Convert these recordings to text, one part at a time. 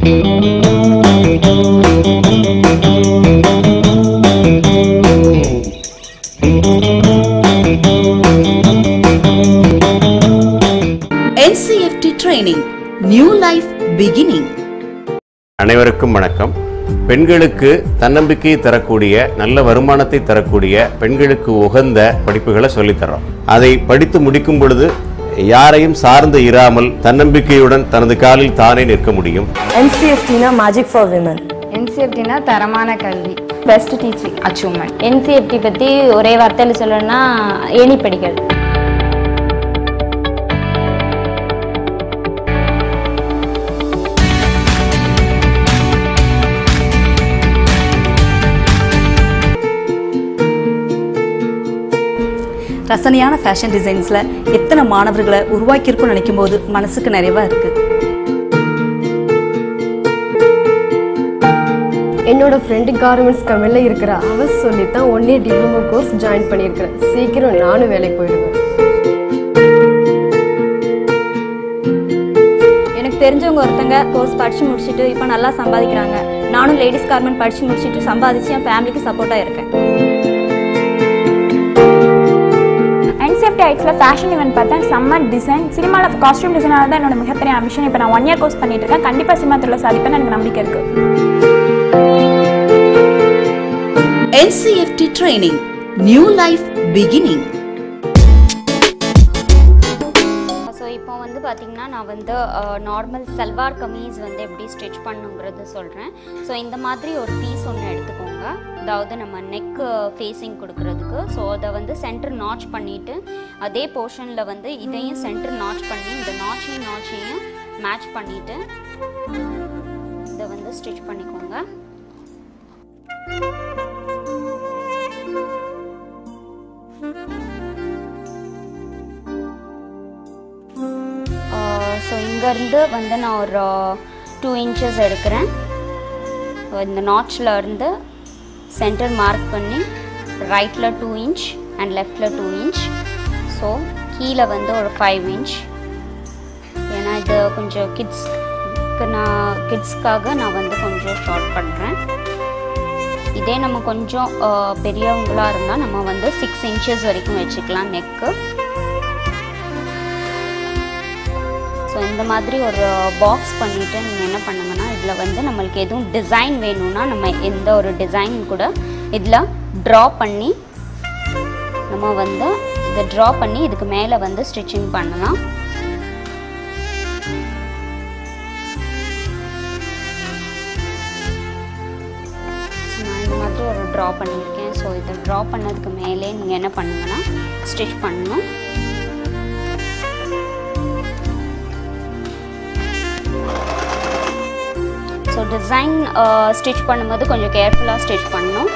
NCFT training. New life beginning. அனைவருக்கும் வணக்கம் பெண்களுக்கு தன்னம்பிக்கையை தரக்கூடிய நல்ல வருமானத்தை தரக்கூடிய பெண்களுக்கு உகந்த படிப்புகளை சொல்லித்தரோம் அதை படித்து முடிக்கும் பொழுது யாரையும் சார்ந்து இராமல் தன்னம்பிக்கையுடன் தனது காலில் தானே நிற்க முடியும் என்சிஎஃப்டினா மேஜிக் ஃபார் விமன் என்சிஎஃப்டினா தரமான கல்வி பெஸ்ட் டீச்சிங் அச்சீவ்மெண்ட் என்சிஎஃப்டி பற்றி ஒரே வார்த்தையில் சொல்லணும்னா ஏணி படிகள் ரசனையான ஃபேஷன் டிசைன்ஸில் எத்தனை மாணவர்களை உருவாக்கியிருக்கும்னு நினைக்கும் போது மனசுக்கு நிறைவாக இருக்குது என்னோட ஃப்ரெண்டு கார்மெண்ட்ஸ் கம்பெனியில் இருக்கிற அவ சொல்லி தான் ஒன்லி டிப்ளமோ கோர்ஸ் ஜாயின் பண்ணியிருக்கிறேன் சீக்கிரம் நானும் வேலைக்கு போயிடுவேன் எனக்கு தெரிஞ்சவங்க ஒருத்தங்க கோர்ஸ் படித்து முடிச்சுட்டு இப்போ நல்லா சம்பாதிக்கிறாங்க நானும் லேடிஸ் கார்மெண்ட் படித்து முடிச்சுட்டு சம்பாதிச்சு என் ஃபேமிலிக்கு சப்போர்ட்டாக இருக்கேன் என்சிஎஃப்டி ஐட்ஸில் ஃபேஷன் ஈவெண்ட் பார்த்தேன் சம்மர் டிசைன் சினிமாவில் காஸ்டியூம் டிசைனாக தான் என்னோட மிகப்பெரிய அம்பிஷன் இப்போ நான் ஒன் இயர் கோர்ஸ் பண்ணிட்டு இருக்கேன் கண்டிப்பாக சினிமா துறையில் சாதிப்பேன்னு எனக்கு நம்பிக்கை இருக்குது NCFT training. New life beginning. So இப்போ வந்து பார்த்திங்கன்னா நான் வந்து நார்மல் சல்வார் கமீஸ் வந்து எப்படி ஸ்டிச் பண்ணுங்கிறது சொல்கிறேன் ஸோ இந்த மாதிரி ஒரு பீஸ் ஒன்று எடுத்துக்கோங்க அதாவது நம்ம நெக்கு ஃபேஸிங் கொடுக்கறதுக்கு ஸோ அதை வந்து சென்டர் நாச் பண்ணிவிட்டு அதே போர்ஷனில் வந்து இதையும் சென்டர் நாச் பண்ணி இந்த நாச்சையும் நாச்சையும் மேட்ச் பண்ணிவிட்டு இதை வந்து ஸ்டிச் பண்ணிக்கோங்க ஸோ இங்கேருந்து வந்து நான் ஒரு டூ இன்ச்சஸ் எடுக்கிறேன் So, இந்த நாட்ச்ல இருந்து சென்டர் மார்க் பண்ணி ரைட்டில் டூ இன்ச் அண்ட் லெஃப்டில் டூ இன்ச் ஸோ கீழே வந்து ஒரு ஃபைவ் இன்ச் ஏன்னா இது கொஞ்சம் கிட்ஸ்க்கு நான் கிட்ஸ்க்காக நான் வந்து கொஞ்சம் ஷார்ட் பண்ணுறேன் இதே நம்ம கொஞ்சம் அஹ், பெரியவங்களா இருந்தால் நம்ம வந்து சிக்ஸ் இன்ச்சஸ் வரைக்கும் வச்சுக்கலாம் நெக்கு ஸோ இந்த மாதிரி ஒரு பாக்ஸ் பண்ணிவிட்டு நீங்கள் என்ன பண்ணுங்கன்னா இதில் வந்து நம்மளுக்கு எதுவும் டிசைன் வேணும்னா நம்ம எந்த ஒரு டிசைன் கூட இதில் ட்ரா பண்ணி நம்ம வந்து இதை ட்ரா பண்ணி இதுக்கு மேலே வந்து ஸ்டிச்சிங் பண்ணலாம் So, நான் இந்த மாதிரி ஒரு ட்ரா பண்ணியிருக்கேன் ஸோ இதை ட்ரா பண்ணதுக்கு மேலே நீங்கள் என்ன பண்ணுங்கன்னா ஸ்டிச் பண்ணணும் ஸோ டிசைன் ஸ்டிச் பண்ணும்போது கொஞ்சம் கேர்ஃபுல்லாக ஸ்டிச் பண்ணணும்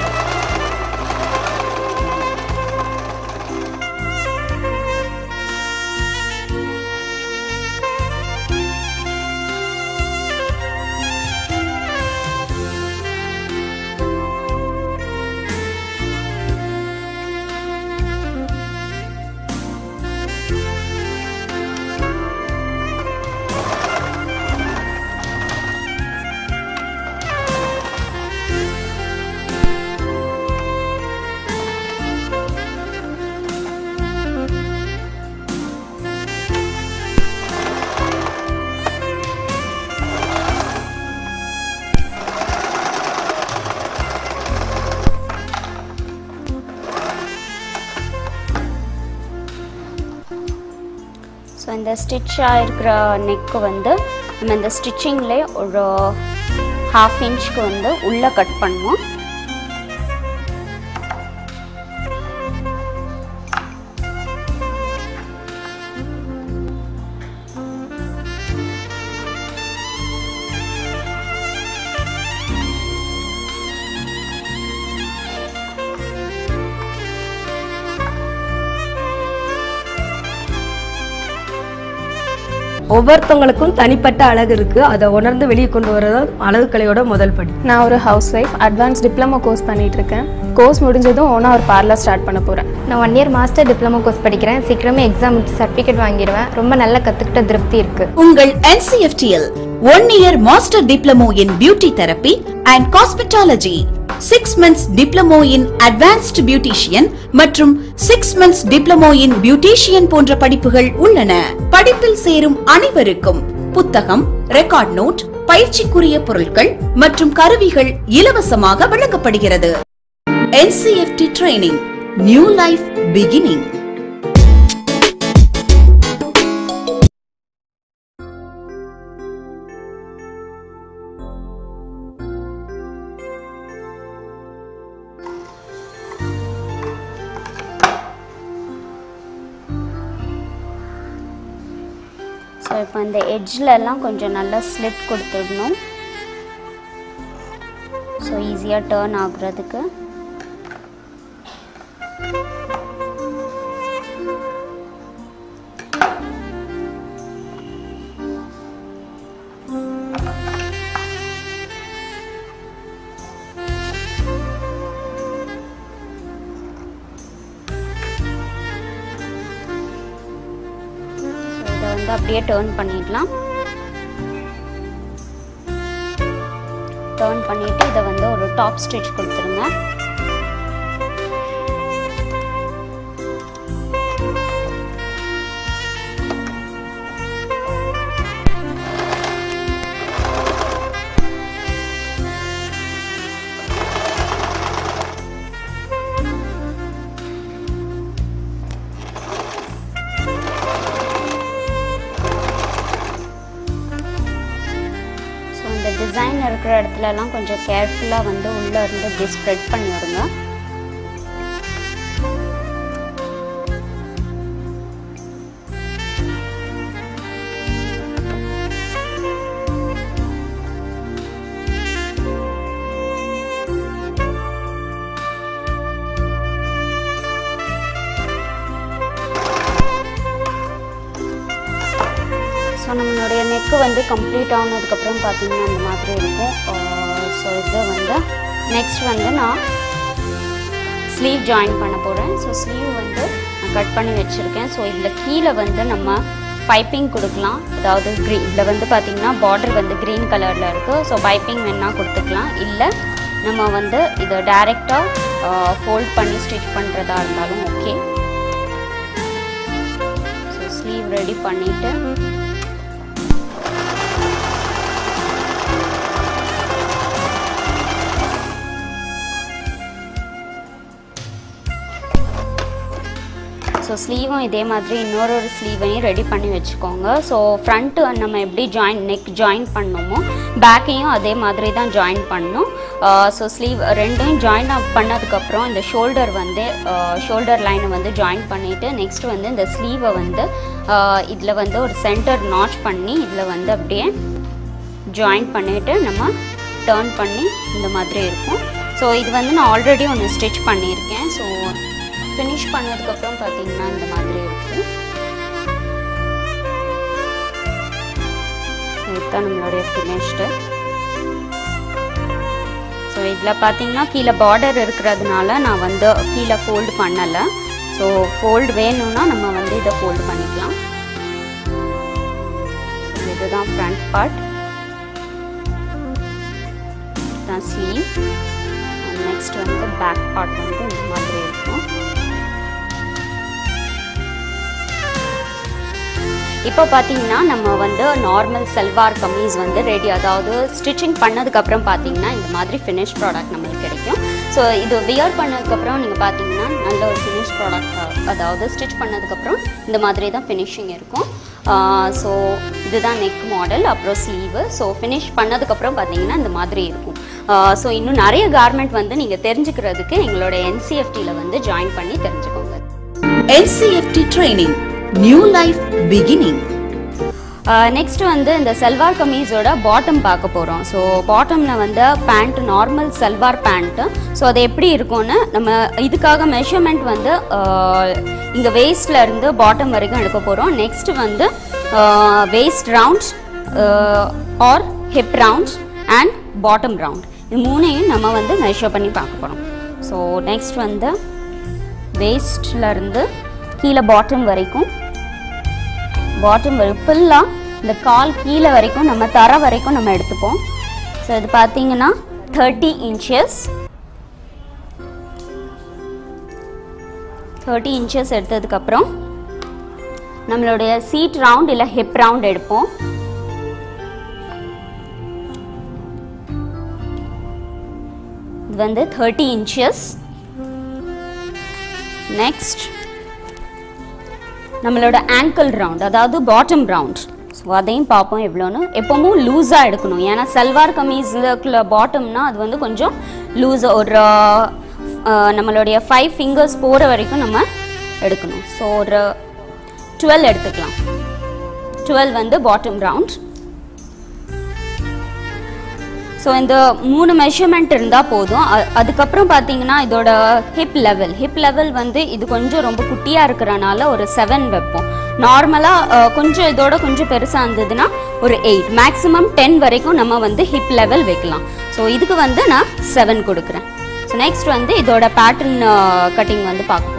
ஸோ இந்த ஸ்டிச்சாக இருக்கிற நெக்கு வந்து நம்ம இந்த ஸ்டிச்சிங்லேயே ஒரு ஹாஃப் இன்ச்க்கு வந்து உள்ளே கட் பண்ணுவோம் ஒவ்வொருத்தவங்களுக்கும் தனிப்பட்ட அழகு இருக்கு அதை உணர்ந்து வெளியே கொண்டு வரதான் அழகு கலையோட முதல் படி நான் ஒரு house wife advance diploma course பண்ணிட்டு இருக்கேன் கோர்ஸ் முடிஞ்சதும் ஓனா ஒரு பார்லர் ஸ்டார்ட் பண்ண போகிறேன் நான் one year master diploma course படிக்கிறேன் சீக்கிரமே எக்ஸாம் முடிச்சு சர்டிஃபிகேட் வாங்கிடுவேன் ரொம்ப நல்லா கற்றுக்கிட்ட திருப்தி இருக்குது உங்கள் NCFTL one year master diploma in beauty therapy and cosmetology six months diploma in advanced beautician மற்றும் six months diploma in beautician போன்ற படிப்புகள் உள்ளன படிப்பில் சேரும் அனைவருக்கும் புத்தகம் ரெக்கார்ட் நோட் பயிற்சிக்குரிய பொருட்கள் மற்றும் கருவிகள் இலவசமாக வழங்கப்படுகிறது NCFT training new life beginning so இப்போ இந்த எட்ஜ்லலாம் கொஞ்சம் நல்லா ஸ்லிட் கொடுத்துடணும் ஸோ ஈஸியாக டேர்ன் ஆகுறதுக்கு ஸோ இதை வந்து அப்படியே டேர்ன் பண்ணிடலாம் டேர்ன் பண்ணிட்டு இதை வந்து ஒரு டாப் ஸ்டிச் கொடுத்துருங்க ஸோ இந்த டிசைன் இருக்கிற இடத்துலலாம் கொஞ்சம் கேர்ஃபுல்லாக வந்து உள்ளே இருந்து இப்படி ஸ்ப்ரெட் பண்ணி விடுங்க ஸோ நம்மளுடைய நெக்கு வந்து கம்ப்ளீட் ஆனதுக்கப்புறம் பார்த்தீங்கன்னா இந்த மாதிரி இருக்கும் ஸோ இது வந்து நெக்ஸ்ட் வந்து நான் ஸ்லீவ் ஜாயின் பண்ண போகிறேன் ஸோ ஸ்லீவ் வந்து நான் கட் பண்ணி வச்சுருக்கேன் ஸோ இதில் கீழே வந்து நம்ம பைப்பிங் கொடுக்கலாம் அதாவது க்ரீ இதில் வந்து பார்த்திங்கன்னா பார்டர் வந்து க்ரீன் கலரில் இருக்குது ஸோ பைப்பிங் வேணால் கொடுத்துக்கலாம் இல்லை நம்ம வந்து இதை டைரெக்டாக ஃபோல்ட் பண்ணி ஸ்டிச் பண்ணுறதா இருந்தாலும் ஓகே ஸோ ஸ்லீவ் ரெடி பண்ணிவிட்டு ஸோ ஸ்லீவும் இதே மாதிரி இன்னொரு ஒரு ஸ்லீவையும் ரெடி பண்ணி வச்சுக்கோங்க ஸோ ஃப்ரண்ட்டு நம்ம எப்படி ஜாயின் நெக் ஜாயின் பண்ணோமோ பேக்கையும் அதே மாதிரி தான் ஜாயின் பண்ணணும் ஸோ ஸ்லீவ் ரெண்டையும் ஜாயின் பண்ணதுக்கப்புறம் இந்த ஷோல்டர் வந்து ஷோல்டர் லைனை வந்து ஜாயின் பண்ணிவிட்டு நெக்ஸ்ட் வந்து இந்த ஸ்லீவை வந்து இதில் வந்து ஒரு சென்டர் நாச் பண்ணி இதில் வந்து அப்படியே ஜாயின் பண்ணிவிட்டு நம்ம டேர்ன் பண்ணி இந்த மாதிரி இருக்கும் ஸோ இது வந்து நான் ஆல்ரெடி ஒன்று ஸ்டிச் பண்ணியிருக்கேன் ஸோ ஃபினிஷ் பண்ணதுக்கப்புறம் பார்த்தீங்கன்னா இந்த மாதிரி இருக்குது ஸோ இதுதான் நம்மளுடைய ஃபினிஷ்டு ஸோ இதில் பார்த்தீங்கன்னா கீழே பார்டர் இருக்கிறதுனால நான் வந்து கீழே ஃபோல்டு பண்ணலை ஸோ ஃபோல்டு வேணும்னா நம்ம வந்து இதை ஃபோல்டு பண்ணிக்கலாம் So, இதுதான் ஃப்ரண்ட் பார்ட் இதுதான் ஸ்லீவ் நெக்ஸ்ட் வந்து பேக் பார்ட் வந்து இந்த மாதிரி இருக்கும் இப்போ பார்த்தீங்கன்னா நம்ம வந்து நார்மல் செல்வார் கமீஸ் வந்து ரெடி அதாவது ஸ்டிச்சிங் பண்ணதுக்கப்புறம் பார்த்தீங்கன்னா இந்த மாதிரி ஃபினிஷ் ப்ராடக்ட் நம்மளுக்கு கிடைக்கும் ஸோ இது வியர் பண்ணதுக்கப்புறம் நீங்கள் பார்த்தீங்கன்னா நல்ல ஒரு ஃபினிஷ் ப்ராடக்ட் அதாவது ஸ்டிச் பண்ணதுக்கப்புறம் இந்த மாதிரி தான் ஃபினிஷிங் இருக்கும் ஸோ இதுதான் நெக் மாடல் அப்புறம் ஸ்லீவு ஸோ ஃபினிஷ் பண்ணதுக்கப்புறம் பார்த்தீங்கன்னா இந்த மாதிரி இருக்கும் ஸோ இன்னும் நிறைய கார்மெண்ட் வந்து நீங்கள் தெரிஞ்சுக்கிறதுக்கு எங்களோட என்சிஎஃப்டியில் வந்து ஜாயின் பண்ணி தெரிஞ்சுக்கோங்க NCFT training new life beginning next வந்து இந்த செல்வார் கமீஸோட பாட்டம் பார்க்க போகிறோம் ஸோ பாட்டமில் வந்து pant normal salwar pant so அது எப்படி இருக்கும்னு நம்ம இதுக்காக மெஷர்மெண்ட் வந்து இங்கே வேஸ்ட்ல இருந்து பாட்டம் வரைக்கும் எடுக்க போகிறோம் நெக்ஸ்ட் வந்து waist rounds or hip rounds and bottom round இது மூணையும் நம்ம வந்து மெஷர் பண்ணி பார்க்க போகிறோம் ஸோ நெக்ஸ்ட் வந்து waistல இருந்து கீழே பாட்டம் வரைக்கும் பாட்டம் வரை ஃபுல்லாக இந்த கால் கீழே வரைக்கும் நம்ம தர வரைக்கும் நம்ம எடுத்துப்போம் ஸோ இது பார்த்தீங்கன்னா தேர்ட்டி இன்ச்சஸ் தேர்ட்டி இன்ச்சஸ் எடுத்ததுக்கப்புறம் நம்மளுடைய சீட் ரவுண்ட் இல்லை ஹிப் ரவுண்ட் எடுப்போம் இது வந்து தேர்ட்டி இன்ச்சஸ் நெக்ஸ்ட் நம்மளோட ஆங்கிள் ரவுண்ட் அதாவது பாட்டம் ரவுண்ட் ஸோ அதையும் பார்ப்போம் எவ்வளோன்னு எப்போவும் லூஸாக எடுக்கணும் ஏன்னா சல்வார் கமீஸில் பாட்டம்னா அது வந்து கொஞ்சம் லூஸாக ஒரு அஹ், நம்மளுடைய ஃபைவ் ஃபிங்கர்ஸ் போகிற வரைக்கும் நம்ம எடுக்கணும் ஸோ ஒரு டுவெல் எடுத்துக்கலாம் டுவெல் வந்து பாட்டம் ரவுண்ட் ஸோ இந்த மூணு மெஷர்மெண்ட் இருந்தால் போதும் அ- அதுக்கப்புறம் பார்த்தீங்கன்னா இதோட ஹிப் லெவல் ஹிப் லெவல் வந்து இது கொஞ்சம் ரொம்ப குட்டியாக இருக்கிறனால ஒரு செவன் வைப்போம் நார்மலாக கொஞ்சம் இதோட கொஞ்சம் பெருசாக இருந்ததுன்னா ஒரு எயிட் மேக்ஸிமம் டென் வரைக்கும் நம்ம வந்து ஹிப் லெவல் வைக்கலாம் ஸோ இதுக்கு வந்து நான் செவன் கொடுக்குறேன் ஸோ நெக்ஸ்ட் வந்து இதோட பேட்டர்ன் கட்டிங் வந்து பார்க்க போகிறோம்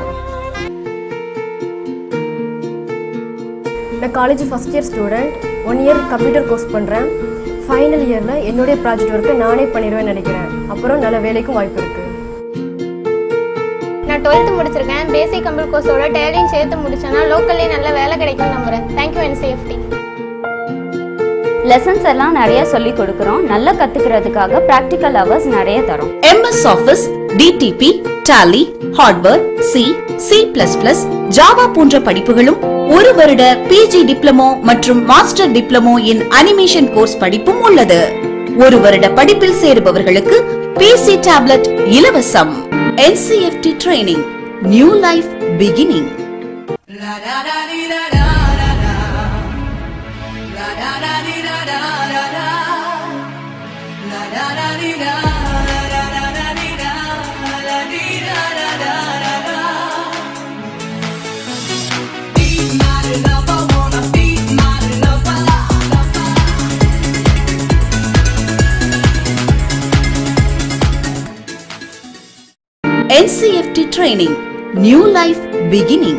நான் college first year student one year computer course பண்ணுறேன் ஃபைனல் இயரில் என்னுடைய ப்ராஜெக்ட் ஒர்க்கை நானே பண்ணிடுவேன்னு நினைக்கிறேன் அப்புறம் நல்ல வேலைக்கும் வாய்ப்பு இருக்குது நான் டுவெல்த்து முடிச்சிருக்கேன் பேசிக் கம்ப்யூட்டர் கோர்ஸோட டேலிங் சேர்த்து முடிச்சேன்னா லோக்கல்லே நல்ல வேலை கிடைக்கும் நம்புறேன் தேங்க்யூ அண்ட் சேஃப்டி லெசன்ஸ் எல்லாம் நிறைய சொல்லி கொடுக்குறோம் நல்லா கற்றுக்கிறதுக்காக ப்ராக்டிக்கல் ஹவர்ஸ் நிறைய தரோம் MS Office, DTP, Tally, Hardware, C, C++, Java போன்ற படிப்புகளும் ஒரு வருட பிஜி டிப்ளமோ மற்றும் master diploma in animation course படிப்பும் உள்ளது ஒரு வருட படிப்பில் சேருபவர்களுக்கு பிசி டேப்லெட் இலவசம் NCFT training new life beginning NCFT training new life beginning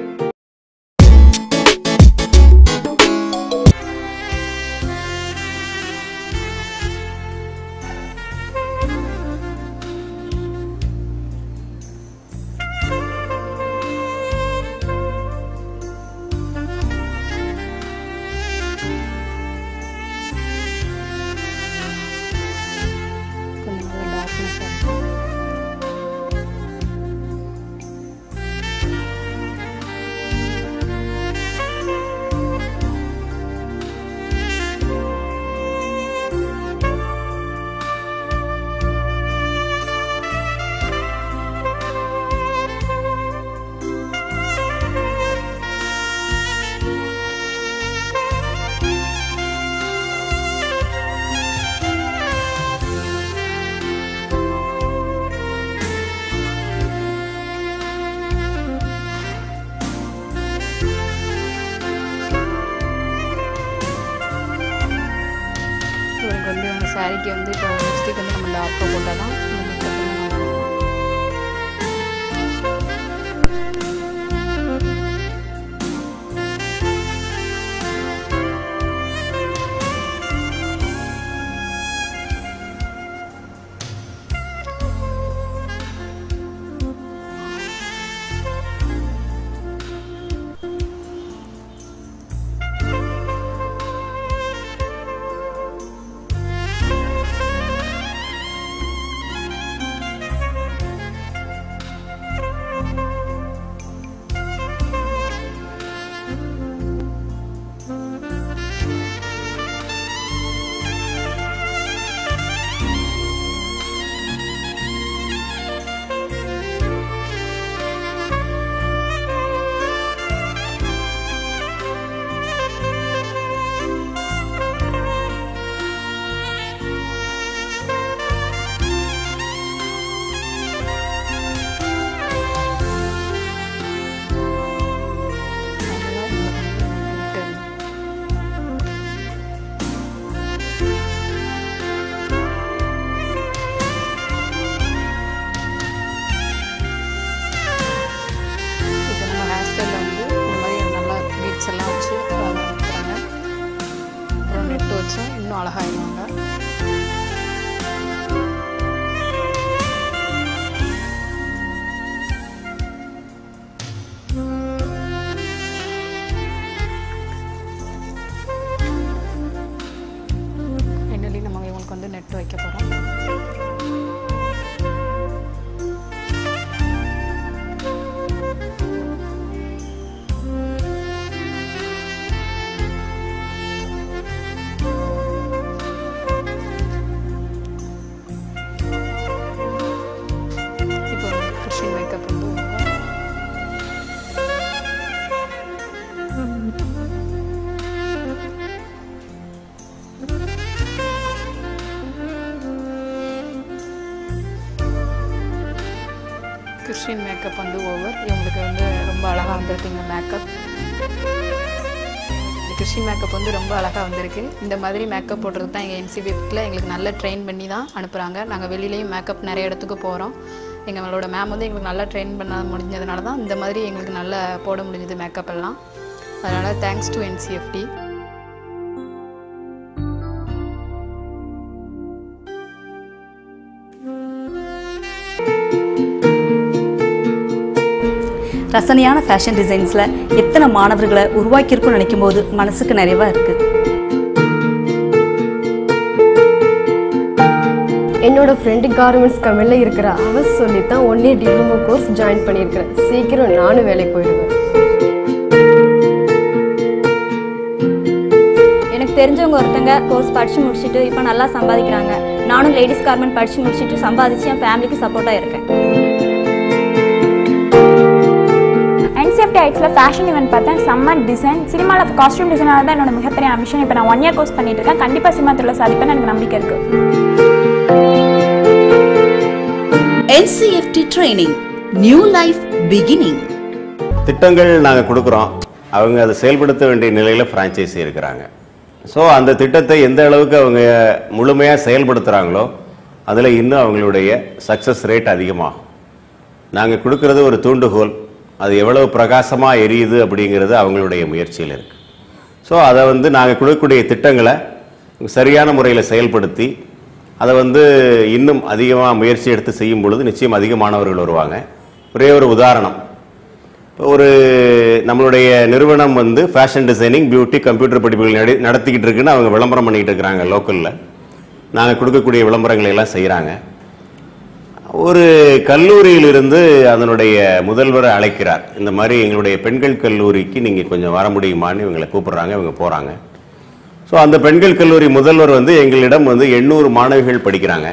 இவருக்கு வந்து அவங்க சாரிக்கு வந்து இப்போ நெக்ஸ்ட்டுக்கு வந்து நம்ம டார்க்காக போட்டால் தான் இந்த makeup வந்து நல்லா இருக்கும். வந்து நெட் வைக்க போகிறோம் இப்போ கிறிஸ்டின் மேக்கப் வந்து over. கிறிஸ்டின் மேக்கப் வந்து ஓவர் இவங்களுக்கு வந்து ரொம்ப அழகாக வந்திருக்கு இந்த மேக்கப் இந்த கிறிஸ்டின் மேக்கப் வந்து ரொம்ப அழகாக வந்திருக்கு இந்த மாதிரி மேக்கப் போடுறது தான் எங்கள் என்சிபிஎஃப்டில் எங்களுக்கு நல்லா ட்ரெயின் பண்ணி தான் அனுப்புகிறாங்க நாங்கள் வெளியிலையும் மேக்கப் நிறைய இடத்துக்கு போகிறோம் எங்களோட மேம் வந்து எங்களுக்கு நல்லா ட்ரெயின் பண்ண முடிஞ்சதுனால தான் இந்த மாதிரி எங்களுக்கு நல்லா போட முடிஞ்சது மேக்கப் எல்லாம் அதனால் தேங்க்ஸ் டு என்சிஎஃப்டி ரசனையான ஃபேஷன் டிசைன்ஸில் எத்தனை மாணவர்களை உருவாக்கியிருக்கும்னு நினைக்கும் போது மனசுக்கு நிறைவாக இருக்குது என்னோட ஃப்ரெண்டு கார்மெண்ட்ஸ் கம்பெனியில் இருக்கிற அவ சொல்லி தான் one year diploma course join பண்ணியிருக்கிறேன் சீக்கிரம் நானும் வேலைக்கு போயிடுவேன் எனக்கு தெரிஞ்சவங்க ஒருத்தங்க கோர்ஸ் படித்து முடிச்சுட்டு இப்போ நல்லா சம்பாதிக்கிறாங்க நானும் லேடிஸ் கார்மெண்ட் படித்து முடிச்சுட்டு சம்பாதிச்சு என் ஃபேமிலிக்கு சப்போர்ட்டாக இருக்கேன் என்சிஎஃப்டி ஐட்ஸில் ஃபேஷன் ஈவெண்ட் பார்த்தேன் செம்ம டிசைன் சினிமாவில் காஸ்டியூம் டிசைனாக தான் என்னோட மிகப்பெரிய அம்பிஷன் இப்போ நான் ஒன் இயர் கோர்ஸ் பண்ணிட்டு இருக்கேன் கண்டிப்பாக சினிமா துறையில் சாதிப்பேன்னு எனக்கு நம்பிக்கை இருக்குது NCFT training. New life beginning. திட்டங்கள் நாங்கள் கொடுக்குறோம் அவங்க அதை செயல்படுத்த வேண்டிய நிலையில் ஃப்ரான்ச்சைசி இருக்கிறாங்க ஸோ அந்த திட்டத்தை எந்த அளவுக்கு அவங்க முழுமையாக செயல்படுத்துகிறாங்களோ அதில் இன்னும் அவங்களுடைய சக்ஸஸ் ரேட் அதிகமாகும் நாங்கள் கொடுக்கறது ஒரு தூண்டுகோல் அது எவ்வளவு பிரகாசமாக எரியுது அப்படிங்கிறது அவங்களுடைய முயற்சியில் இருக்குது ஸோ அதை வந்து நாங்கள் கொடுக்கக்கூடிய திட்டங்களை சரியான முறையில் செயல்படுத்தி அதை வந்து இன்னும் அதிகமாக முயற்சி எடுத்து செய்யும் பொழுது நிச்சயம் அதிக மாணவர்கள் வருவாங்க ஒரே ஒரு உதாரணம் இப்போ ஒரு நம்மளுடைய நிறுவனம் வந்து ஃபேஷன் டிசைனிங் பியூட்டி கம்ப்யூட்டர் படிப்புகள் நடி நடத்திக்கிட்டு இருக்குன்னு அவங்க விளம்பரம் பண்ணிக்கிட்டு இருக்கிறாங்க லோக்கலில் நாங்கள் கொடுக்கக்கூடிய விளம்பரங்களை எல்லாம் செய்கிறாங்க ஒரு கல்லூரியிலிருந்து அதனுடைய முதல்வர் அழைக்கிறார் இந்த மாதிரி எங்களுடைய பெண்கள் கல்லூரிக்கு நீங்கள் கொஞ்சம் வர முடியுமான்னு இவங்களை கூப்பிடுறாங்க இவங்க போகிறாங்க ஸோ அந்த பெண்கள் கல்லூரி முதல்வர் வந்து எங்களிடம் வந்து எண்ணூறு மாணவிகள் படிக்கிறாங்க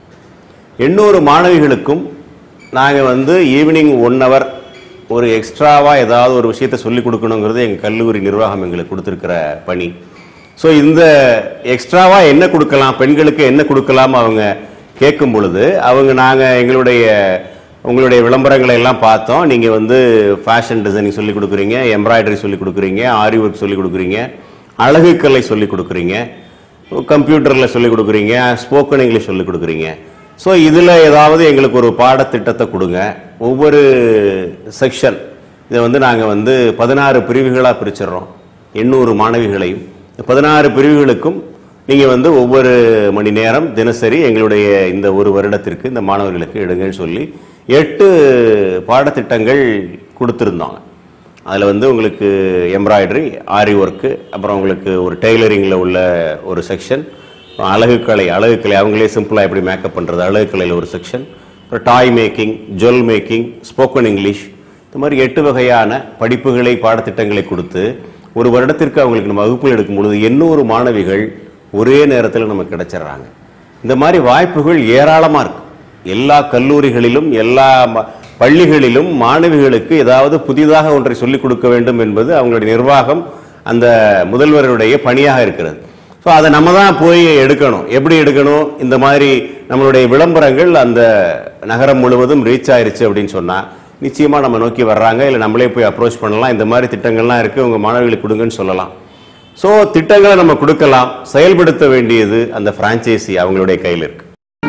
எண்ணூறு மாணவிகளுக்கும் நாங்கள் வந்து ஈவினிங் ஒன் ஹவர் ஒரு எக்ஸ்ட்ராவாக ஏதாவது ஒரு விஷயத்தை சொல்லிக் கொடுக்கணுங்கிறது எங்கள் கல்லூரி நிர்வாகம் எங்களுக்கு கொடுத்துருக்கிற பணி ஸோ இந்த எக்ஸ்ட்ராவாக என்ன கொடுக்கலாம் பெண்களுக்கு என்ன கொடுக்கலாம் அவங்க கேட்கும் பொழுது அவங்க நாங்கள் எங்களுடைய உங்களுடைய விளம்பரங்களை எல்லாம் பார்த்தோம் நீங்கள் வந்து ஃபேஷன் டிசைனிங் சொல்லிக் கொடுக்குறீங்க எம்ப்ராய்டரி சொல்லிக் கொடுக்குறீங்க ஆரி ஒர்க் சொல்லிக் கொடுக்குறீங்க அழகுக்கலை சொல்லிக் கொடுக்குறீங்க கம்ப்யூட்டரில் சொல்லிக் கொடுக்குறீங்க ஸ்போக்கன் இங்கிலீஷ் சொல்லிக் கொடுக்குறீங்க ஸோ இதில் ஏதாவது எங்களுக்கு ஒரு பாடத்திட்டத்தை கொடுங்க ஒவ்வொரு செக்ஷன் இதை வந்து நாங்கள் வந்து பதினாறு பிரிவுகளாக பிரிச்சிடுறோம் எண்ணூறு மாணவிகளையும் இந்த பதினாறு பிரிவுகளுக்கும் நீங்கள் வந்து ஒவ்வொரு மணி நேரம் தினசரி எங்களுடைய இந்த ஒரு வருடத்திற்கு இந்த மாணவர்களுக்கு எடுங்கன்னு சொல்லி எட்டு பாடத்திட்டங்கள் கொடுத்துருந்தோம் அதில் வந்து உங்களுக்கு எம்ப்ராய்டரி ஆரி ஒர்க்கு அப்புறம் உங்களுக்கு ஒரு டெய்லரிங்கில் உள்ள ஒரு செக்ஷன் அழகுக்கலை அழகுக்கலை அவங்களே சிம்பிளாக எப்படி மேக்கப் பண்ணுறது அழகுக்கலையில் ஒரு செக்ஷன் அப்புறம் toy making jewel making spoken English இந்த மாதிரி எட்டு வகையான படிப்புகளை பாடத்திட்டங்களை கொடுத்து ஒரு வருடத்திற்கு அவங்களுக்கு நம்ம வகுப்புகள் எடுக்கும் பொழுது எண்ணூறு மாணவிகள் ஒரே நேரத்தில் நமக்கு கிடைச்சிடுறாங்க இந்த மாதிரி வாய்ப்புகள் ஏராளமாக இருக்கு எல்லா கல்லூரிகளிலும் எல்லா ம- பள்ளிகளிலும் மாணவிகளுக்கு ஏதாவது புதிதாக ஒன்றை சொல்லிக் கொடுக்க வேண்டும் என்பது அவங்களுடைய நிர்வாகம் அந்த முதல்வருடைய பணியாக இருக்கிறது ஸோ அதை நம்ம தான் போய் எடுக்கணும் எப்படி எடுக்கணும் இந்த மாதிரி நம்மளுடைய விளம்பரங்கள் அந்த நகரம் முழுவதும் ரீச் ஆயிருச்சு அப்படின்னு சொன்னால் நிச்சயமாக நம்ம நோக்கி வர்றாங்க இல்லை நம்மளே போய் அப்ரோச் பண்ணலாம் இந்த மாதிரி திட்டங்கள்லாம் இருக்குது உங்கள் மாணவர்களுக்கு கொடுங்கன்னு சொல்லலாம் ஸோ திட்டங்களை நம்ம கொடுக்கலாம் செயல்படுத்த வேண்டியது அந்த ஃப்ரான்ச்சைசி அவங்களுடைய கையில் இருக்கு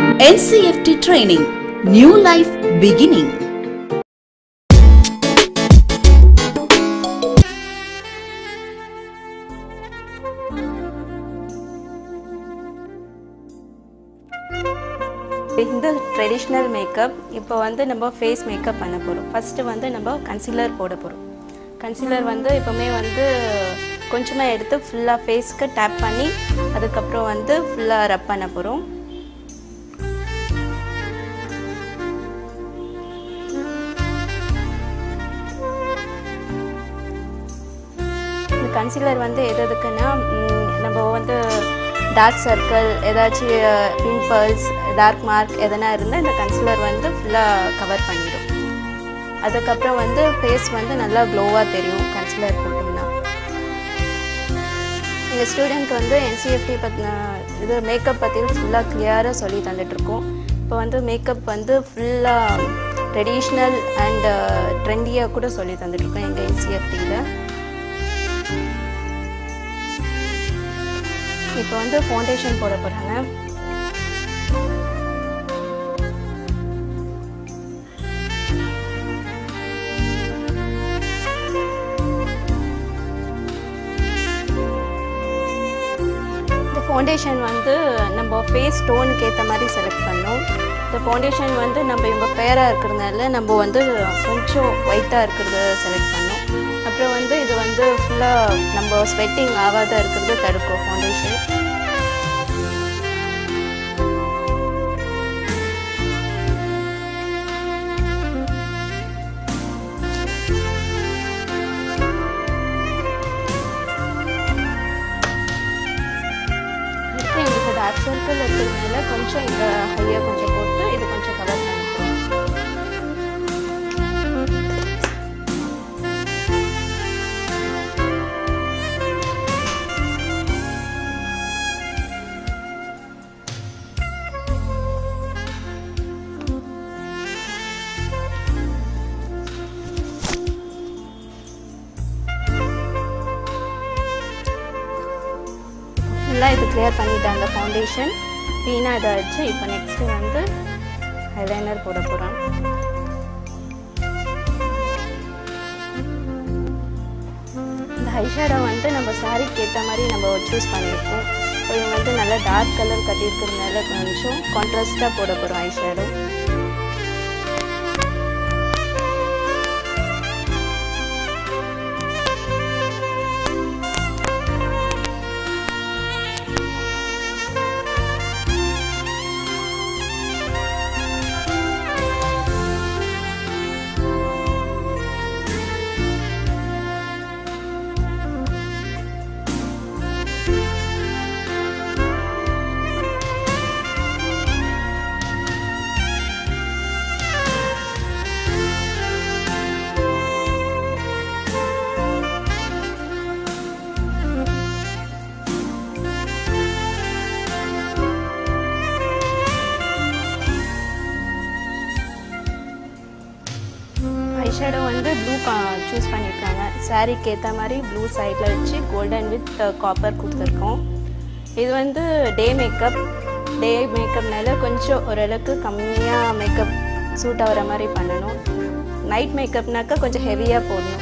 NCFT training. New life beginning. இந்த ட்ரெடிஷ்னல் மேக்கப் இப்போ வந்து நம்ம ஃபேஸ் மேக்கப் பண்ண போகிறோம் ஃபஸ்ட்டு வந்து நம்ம கன்சீலர் போட போகிறோம் கன்சீலர் வந்து எப்போவுமே வந்து கொஞ்சமாக எடுத்து ஃபுல்லாக ஃபேஸ்க்கு டேப் பண்ணி அதுக்கப்புறம் வந்து ஃபுல்லாக ரப் பண்ண போகிறோம் கன்சீலர் வந்து எது எதுக்குன்னா ம், நம்ம வந்து டார்க் சர்க்கிள் ஏதாச்சும் பிம்பிள்ஸ் டார்க் மார்க் எதனா இருந்தால் இந்த கன்சீலர் வந்து ஃபுல்லாக கவர் பண்ணிடும் அதுக்கப்புறம் வந்து ஃபேஸ் வந்து நல்லா க்ளோவாக தெரியும் கன்சீலர் போட்டோம்னா எங்கள் ஸ்டூடெண்ட்க்கு வந்து என்சிஎஃப்டி பற்றின இது மேக்கப் பற்றி ஃபுல்லாக கிளியராக சொல்லி தந்துட்டுருக்கோம் இப்போ வந்து மேக்கப் வந்து ஃபுல்லாக ட்ரெடிஷ்னல் அண்ட் ட்ரெண்டியாக கூட சொல்லி தந்துட்டுருக்கோம் எங்கள் என்சிஎஃப்டியில் இப்போ வந்து ஃபவுண்டேஷன் போட போகிறாங்க இந்த ஃபவுண்டேஷன் வந்து நம்ம ஃபேஸ் டோனுக்கு ஏற்ற மாதிரி செலக்ட் பண்ணோம் இந்த ஃபவுண்டேஷன் வந்து நம்ம இவங்க ஃபேராக இருக்கிறதுனால நம்ம வந்து கொஞ்சம் ஒயிட்டாக இருக்கிறத செலக்ட் பண்ணோம் அப்புறம் வந்து இது வந்து ஃபுல்லாக நம்ம ஸ்வெட்டிங் ஆகாத இருக்கிறது தடுக்கும் ஃபவுண்டேஷன் இப்போ எங்களுக்கு டார்க் சர்க்கிள் இருக்கிறதுனால கொஞ்சம் இங்கே ஹையாக கொஞ்சம் போட்டு இது கொஞ்சம் கவர் பண்ணிக்கிறோம் ஃபுல்லாக இது கிளியர் பண்ணிட்டேன் அந்த ஃபவுண்டேஷன் க்ளீனாக இதை வச்சு இப்போ நெக்ஸ்ட்டு வந்து ஐலைனர் போட போகிறேன் இந்த ஐஷேடோ வந்து நம்ம சாரீக்கு ஏற்ற மாதிரி நம்ம சூஸ் பண்ணியிருக்கோம் இப்போ இவங்க வந்து நல்லா டார்க் கலர் கட்டியிருக்கிறதுனால கொஞ்சம் கான்ட்ராஸ்ட்டாக போட போகிறோம் ஐஷேடோ ஐஷேடோ வந்து ப்ளூ சூஸ் பண்ணியிருக்காங்க சாரீக்கு ஏற்ற மாதிரி ப்ளூ சைடில் வச்சு கோல்டன் வித் காப்பர் கொடுத்துருக்கோம் இது வந்து டே மேக்கப் டே மேக்கப்னால கொஞ்சம் ஓரளவுக்கு கம்மியாக மேக்கப் சூட் ஆகிற மாதிரி பண்ணணும் நைட் மேக்கப்னாக்கா கொஞ்சம் ஹெவியாக போடணும்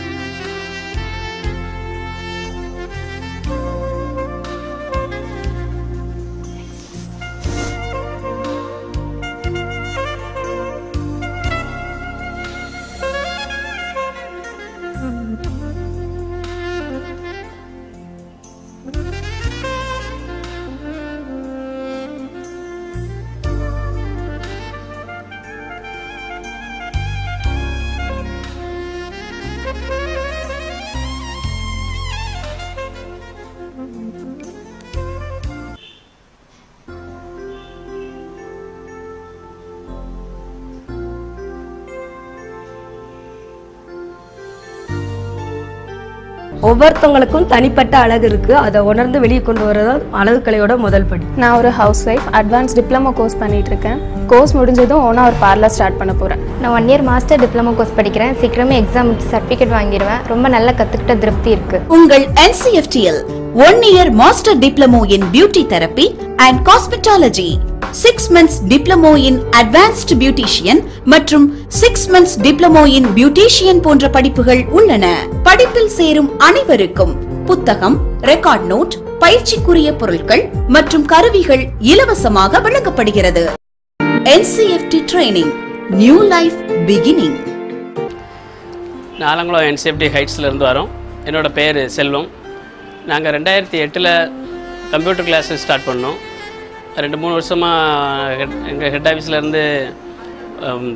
ஒவ்வொருத்தவங்களுக்கும் தனிப்பட்ட அழகு இருக்கு அதை உணர்ந்து வெளியே கொண்டு வரது அழகு கலையோட முதல் படி நான் ஒரு house wife advance diploma course பண்ணிட்டு இருக்கேன் கோர்ஸ் முடிஞ்சதும் ஓனா ஒரு பார்லர் ஸ்டார்ட் பண்ண போகிறேன் நான் one year master diploma course படிக்கிறேன் சீக்கிரமே எக்ஸாம் முடிச்சு சர்டிஃபிகேட் வாங்கிடுவேன் ரொம்ப நல்லா கற்றுக்கிட்ட திருப்தி இருக்குது உங்கள் NCFTL one year master diploma in beauty therapy and cosmetology six months diploma in advanced beautician மற்றும் six months diploma in beautician போன்ற படிப்புகள் உள்ளன படிப்பில் சேரும் அனைவருக்கும் புத்தகம் ரெக்கார்ட் நோட் பயிற்சிக்குரிய பொருட்கள் மற்றும் கருவிகள் இலவசமாக வழங்கப்படுகிறது NCFT training new life beginning நான் ஆலங்குளம் என்சிஎஃப்டி ஹைட்ஸ்லேருந்து வரோம் என்னோட பேர் செல்வம் நாங்கள் ரெண்டாயிரத்தி எட்டில் கம்ப்யூட்டர் கிளாஸ் ஸ்டார்ட் பண்ணோம் ரெண்டு மூணு வருஷமாக எங்கள் ஹெட் ஆஃபீஸ்லேருந்து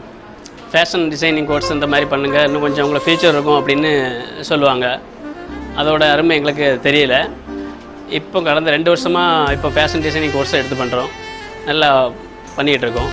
ஃபேஷன் டிசைனிங் கோர்ஸ் இந்த மாதிரி பண்ணுங்கள் இன்னும் கொஞ்சம் உங்களை ஃபியூச்சர் இருக்கும் அப்படின்னு சொல்லுவாங்க அதோட அருமை எங்களுக்கு தெரியல இப்போ கடந்த ரெண்டு வருஷமாக இப்போ ஃபேஷன் டிசைனிங் கோர்ஸ் எடுத்து பண்ணுறோம் நல்லா பண்ணிகிட்டு இருக்கோம்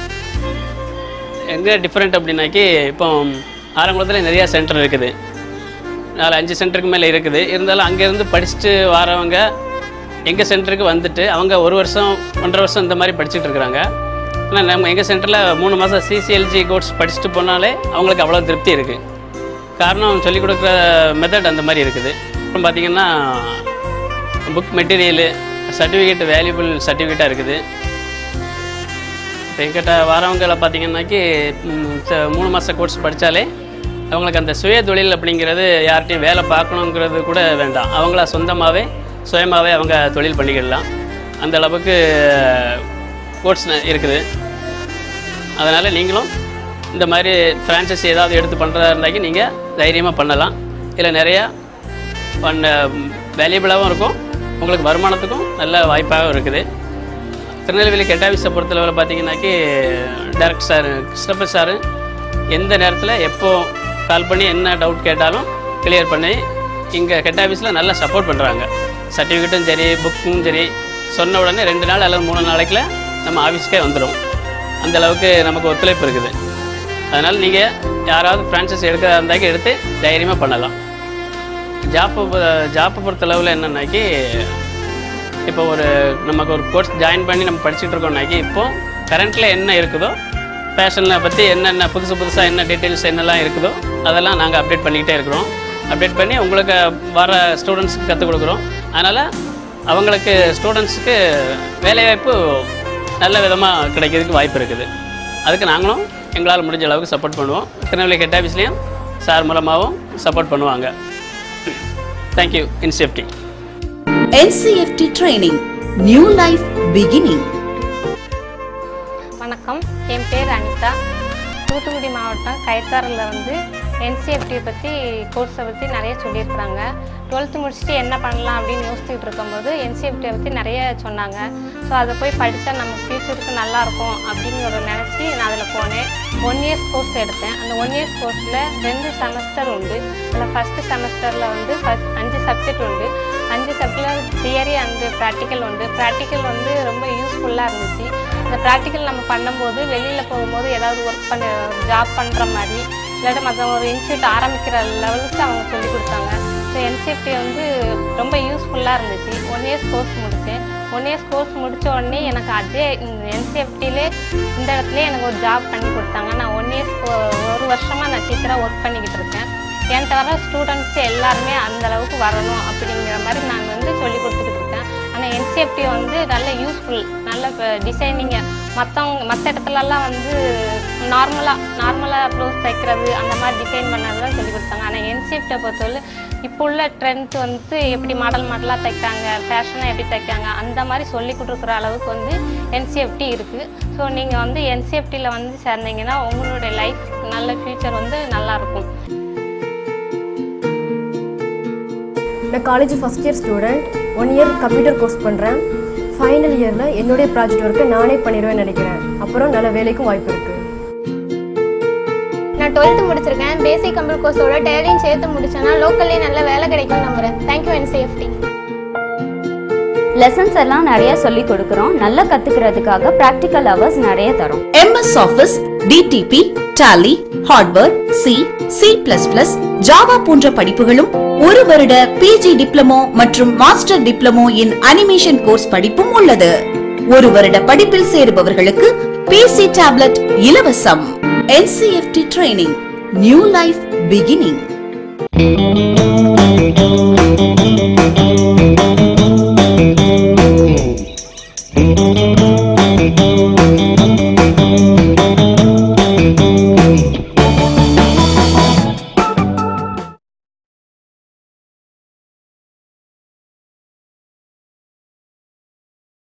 எங்கே டிஃப்ரெண்ட் அப்படின்னாக்கி இப்போ ஆரங்குளத்தில் நிறையா சென்டர் இருக்குது நாலு அஞ்சு சென்டருக்கு மேலே இருக்குது இருந்தாலும் அங்கேருந்து படிச்சுட்டு வரவங்க எங்கள் சென்டருக்கு வந்துட்டு அவங்க ஒரு வருஷம் ஒன்றரை வருஷம் இந்த மாதிரி படிச்சுட்டு இருக்கிறாங்க ஆனால் நம்ம எங்கள் சென்டரில் மூணு மாதம் சிசிஎல்ஜி கோர்ஸ் படிச்சுட்டு போனாலே அவங்களுக்கு அவ்வளோ திருப்தி இருக்குது காரணம் சொல்லிக் கொடுக்குற மெத்தட் அந்த மாதிரி இருக்குது அப்புறம் பார்த்திங்கன்னா புக் மெட்டீரியலு சர்டிஃபிகேட் வேல்யூபிள் சர்டிஃபிகேட்டாக இருக்குது இப்போ எங்கிட்ட வரவங்களை பார்த்தீங்கன்னாக்கி ம், ச- மூணு மாத கோர்ஸ் படித்தாலே அவங்களுக்கு அந்த சுய தொழில் அப்படிங்கிறது யார்கிட்டையும் வேலை பார்க்கணுங்கிறது கூட வேண்டாம் அவங்களா சொந்தமாகவே சுயமாகவே அவங்க தொழில் பண்ணிக்கிடலாம் அந்த அளவுக்கு கோர்ஸ் இருக்குது அதனால் நீங்களும் இந்த மாதிரி ஃப்ரான்ச்சைஸ் ஏதாவது எடுத்து பண்ணுறதா இருந்தாக்கி நீங்கள் தைரியமாக பண்ணலாம் இதில் நிறையா பண்ண வேல்யூபிளாகவும் இருக்கும் உங்களுக்கு வருமானத்துக்கும் நல்ல வாய்ப்பாகவும் இருக்குது திருநெல்வேலி கெட்டாவிஸை பொறுத்தளவில் பார்த்தீங்கன்னாக்கி டேரக்டர் சார் கிருஷ்ணப்ப சார் எந்த நேரத்தில் எப்போ கால் பண்ணி என்ன டவுட் கேட்டாலும் கிளியர் பண்ணி இங்கே ஹெட் ஆஃபீஸில் நல்லா சப்போர்ட் பண்ணுறாங்க சர்டிஃபிகேட்டும் சரி புக்கும் சரி சொன்ன உடனே ரெண்டு நாள் அல்லது மூணு நாளைக்குள்ள நம்ம ஆஃபீஸ்க்கே வந்துடும் அந்த அளவுக்கு நமக்கு ஒத்துழைப்பு இருக்குது அதனால் நீங்கள் யாராவது ஃப்ரான்ச்சைஸ் எடுக்கிறதா இருந்தாக்கி எடுத்து தைரியமாக பண்ணலாம் ஜாப்பை ஜாப்பை பொறுத்தளவில் என்னன்னாக்கி இப்போ ஒரு நமக்கு ஒரு கோர்ஸ் ஜாயின் பண்ணி நம்ம படிச்சுட்டு இருக்கோம்னாக்கி இப்போ கரண்ட்டில் என்ன இருக்குதோ ஃபேஷனை பற்றி என்னென்ன புதுசு புதுசாக என்ன டீட்டெயில்ஸ் என்னெல்லாம் இருக்குதோ அதெல்லாம் நாங்கள் அப்டேட் பண்ணிக்கிட்டே இருக்கிறோம் அப்டேட் பண்ணி உங்களுக்கு வர ஸ்டூடெண்ட்ஸுக்கு கற்றுக் கொடுக்குறோம் அதனால் அவங்களுக்கு ஸ்டூடெண்ட்ஸுக்கு வேலைவாய்ப்பு நல்ல விதமாக கிடைக்கிறதுக்கு வாய்ப்பு இருக்குது அதுக்கு நாங்களும் எங்களால் முடிஞ்ச அளவுக்கு சப்போர்ட் பண்ணுவோம் திருநெல்வேலி ஹெட் ஆஃபீஸ்லேயும் சார் மூலமாகவும் சப்போர்ட் பண்ணுவாங்க thank you in safety NCFT training. New life beginning. வணக்கம் என் பேர் அனிதா தூத்துக்குடி மாவட்டம் கயத்தாரில் வந்து என்சிஎஃப்டியை பற்றி கோர்ஸை பற்றி நிறைய சொல்லியிருக்கிறாங்க டுவெல்த்து முடிச்சுட்டு என்ன பண்ணலாம் அப்படின்னு யோசிச்சுட்டு இருக்கும்போது என்சிஎஃப்டியை பற்றி நிறைய சொன்னாங்க ஸோ அதை போய் படித்தா நம்ம ஃப்யூச்சருக்கு நல்லாயிருக்கும் அப்படிங்கிற நினச்சி நான் அதில் போனேன் ஒன் இயர்ஸ் கோர்ஸ் எடுத்தேன் அந்த ஒன் இயர்ஸ் கோர்ஸில் ரெண்டு செமஸ்டர் உண்டு அதில் ஃபஸ்ட்டு செமஸ்டரில் வந்து ஃபஸ்ட் அஞ்சு சப்ஜெக்ட் உண்டு அஞ்சு சப்ஜெக்டில் தியரி அண்டு ப்ராக்டிக்கல் உண்டு ப்ராக்டிக்கல் வந்து ரொம்ப யூஸ்ஃபுல்லாக இருந்துச்சு இந்த ப்ராக்டிக்கல் நம்ம பண்ணும்போது வெளியில் போகும்போது ஏதாவது ஒர்க் பண்ண ஜாப் பண்ணுற மாதிரி இல்லாட்டி மற்ற ஒரு இன்ஸ்டியூட் ஆரம்பிக்கிற லெவலுக்கு அவங்க சொல்லி கொடுத்தாங்க ஸோ என்சிஎஃப்டி வந்து ரொம்ப யூஸ்ஃபுல்லாக இருந்துச்சு ஒன் இயர்ஸ் கோர்ஸ் முடித்தேன் ஒன் இயர்ஸ் கோர்ஸ் முடித்த உடனே எனக்கு அதே என்சிஎஃப்டிலே இந்த இடத்துல எனக்கு ஒரு ஜாப் பண்ணி கொடுத்தாங்க நான் ஒன் இயர்ஸ் ஒரு வருஷமாக நான் டீச்சராக ஒர்க் பண்ணிக்கிட்டு இருக்கேன் என்கிட்ட வர ஸ்டூடெண்ட்ஸ் எல்லாருமே அந்த அளவுக்கு வரணும் அப்படிங்கிற மாதிரி நான் வந்து சொல்லி கொடுத்துக்கிட்டு இருக்கேன் ஆனால் என்சிஎஃப்டி வந்து நல்ல யூஸ்ஃபுல் நல்ல டிசைனிங்க மற்றவங்க மற்ற இடத்துலலாம் வந்து நார்மலாக நார்மலாக ப்ளவுஸ் தைக்கிறது அந்த மாதிரி டிசைன் பண்ணது தான் சொல்லி கொடுத்தாங்க ஆனால் என்சிஎஃப்டியை பொறுத்தவரை இப்போ உள்ள ட்ரெண்ட் வந்து எப்படி மாடல் மாடலாக தைக்காங்க ஃபேஷனாக எப்படி தைக்காங்க அந்த மாதிரி சொல்லி கொடுக்குற அளவுக்கு வந்து என்சிஎஃப்டி இருக்குது ஸோ நீங்கள் வந்து என்சிஎஃப்டியில் வந்து சேர்ந்தீங்கன்னா உங்களுடைய லைஃப் நல்ல ஃப்யூச்சர் வந்து நல்லாயிருக்கும் நான் college first year student one year computer course பண்ணுறேன் ஃபைனல் இயரில் என்னுடைய ப்ராஜெக்ட் ஒர்க்கை நானே பண்ணிடுவேன்னு நினைக்கிறேன் அப்புறம் நல்ல வேலைக்கும் வாய்ப்பு இருக்குது நான் டுவெல்த்து முடிச்சிருக்கேன் பேசிக் கம்ப்யூட்டர் கோர்ஸோட டேலியும் சேர்த்து முடிச்சேன்னா லோக்கல்லே நல்ல வேலை கிடைக்கும் நம்புறேன் தேங்க்யூ அண்ட் சேஃப்டி லெசன்ஸ் எல்லாம் நிறைய சொல்லி கொடுக்குறோம் நல்லா கத்துக்கிறதுக்காக ப்ராக்டிக்கல் ஹவர்ஸ் நிறைய தரோம் MS Office, DTP, Tally, Hardware, C, C++, Java போன்ற படிப்புகளும் ஒரு வருட பிஜி டிப்ளமோ மற்றும் master diploma in animation course படிப்பும் உள்ளது ஒரு வருட படிப்பில் சேருபவர்களுக்கு பிசி டேப்லெட் இலவசம் NCFT training new life beginning Thank you.